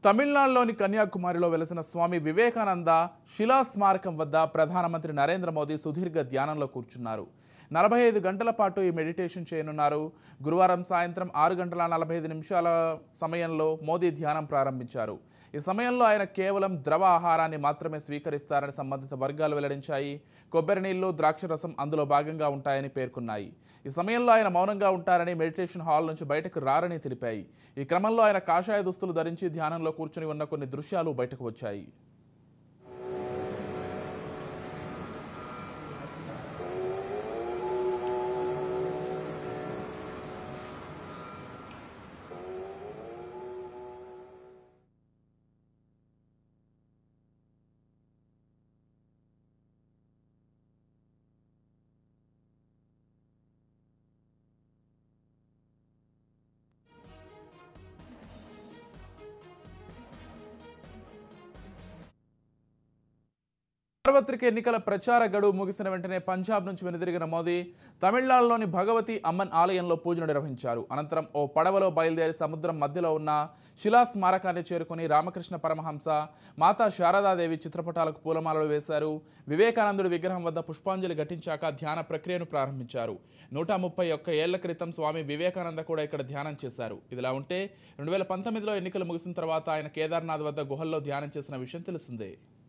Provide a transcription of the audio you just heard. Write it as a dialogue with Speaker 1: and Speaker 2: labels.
Speaker 1: తమిళనాడులోని కన్యాకుమారిలో వెలసిన స్వామి వివేకానంద శిలా స్మారకం వద్ద ప్రధానమంత్రి నరేంద్ర మోదీ సుదీర్ఘ ధ్యానంలో కూర్చున్నారు నలభై ఐదు గంటల పాటు ఈ మెడిటేషన్ చేయనున్నారు గురువారం సాయంత్రం ఆరు గంటల నలభై ఐదు నిమిషాల సమయంలో మోదీ ధ్యానం ప్రారంభించారు ఈ సమయంలో ఆయన కేవలం ద్రవ ఆహారాన్ని మాత్రమే స్వీకరిస్తారని సంబంధిత వర్గాలు వెల్లడించాయి కొబ్బరి నీళ్లు ద్రాక్షరసం అందులో భాగంగా ఉంటాయని పేర్కొన్నాయి ఈ సమయంలో ఆయన మౌనంగా ఉంటారని మెడిటేషన్ హాల్ నుంచి బయటకు రారని తెలిపాయి ఈ క్రమంలో ఆయన కాషాయ దుస్తులు ధరించి ధ్యానంలో కూర్చుని ఉన్న కొన్ని దృశ్యాలు బయటకు వచ్చాయి సార్వత్రిక ఎన్నికల ప్రచార గడువు ముగిసిన వెంటనే పంజాబ్ నుంచి వెనుదిరిగిన మోదీ తమిళనాడులోని భగవతి అమ్మన్ ఆలయంలో పూజలు నిర్వహించారు అనంతరం ఓ పడవలో బయలుదేరి సముద్రం మధ్యలో ఉన్న శిలా స్మారకాన్ని చేరుకుని రామకృష్ణ పరమహంస మాతా శారదాదేవి చిత్రపటాలకు పూలమాలలు వేశారు వివేకానందుడి విగ్రహం వద్ద పుష్పాంజలి ఘటించాక ధ్యాన ప్రక్రియను ప్రారంభించారు నూట ముప్పై ఒక్క ఏళ్ల క్రితం స్వామి వివేకానంద కూడా ఇక్కడ ధ్యానం చేశారు ఇదిలా ఉంటే రెండు వేల పంతొమ్మిదిలో ఎన్నికలు ముగిసిన తర్వాత ఆయన కేదార్నాథ్ వద్ద గుహల్లో ధ్యానం చేసిన విషయం తెలిసిందే